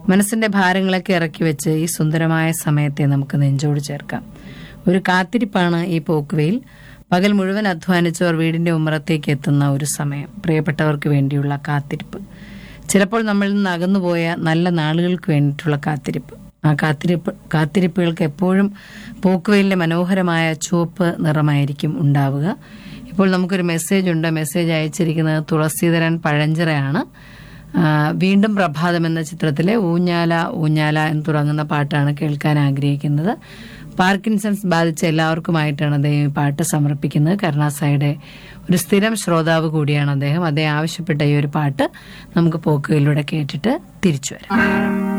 മനസ്സിന്റെ ഭാരങ്ങളൊക്കെ ഇറക്കി വെച്ച് ഈ സുന്ദരമായ സമയത്തെ നമുക്ക് നെഞ്ചോട് ചേർക്കാം ഒരു കാത്തിരിപ്പാണ് ഈ പോക്കുവെയിൽ പകൽ മുഴുവൻ അധ്വാനിച്ചവർ വീടിന്റെ ഉമ്മറത്തേക്ക് എത്തുന്ന ഒരു സമയം പ്രിയപ്പെട്ടവർക്ക് വേണ്ടിയുള്ള കാത്തിരിപ്പ് ചിലപ്പോൾ നമ്മളിൽ നിന്ന് അകന്നുപോയ നല്ല നാളുകൾക്ക് വേണ്ടിയിട്ടുള്ള കാത്തിരിപ്പ് ആ കാത്തിരിപ്പ് കാത്തിരിപ്പുകൾക്ക് എപ്പോഴും പോക്കുവെയിലിന്റെ മനോഹരമായ ചുവപ്പ് നിറമായിരിക്കും ഉണ്ടാവുക ഇപ്പോൾ നമുക്കൊരു മെസ്സേജ് ഉണ്ട് മെസ്സേജ് അയച്ചിരിക്കുന്നത് തുളസീധരൻ പഴഞ്ചിറയാണ് ആ, വീണ്ടും പ്രഭാതം എന്ന ചിത്രത്തിലെ ഊഞ്ഞാല ഊഞ്ഞാല എന്ന് തുടങ്ങുന്ന പാട്ടാണ് കേൾക്കാൻ ആഗ്രഹിക്കുന്നത് പാർക്കിൻസൺസ് ബാധിച്ച എല്ലാവർക്കുമായിട്ടാണ് അദ്ദേഹം ഈ പാട്ട് സമർപ്പിക്കുന്നത് കരുണാസായുടെ ഒരു സ്ഥിരം ശ്രോതാവ് കൂടിയാണ് അദ്ദേഹം അദ്ദേഹം ആവശ്യപ്പെട്ട ഈ ഒരു പാട്ട് നമുക്ക് പോക്കുകളിലൂടെ കേട്ടിട്ട് തിരിച്ചു വരാം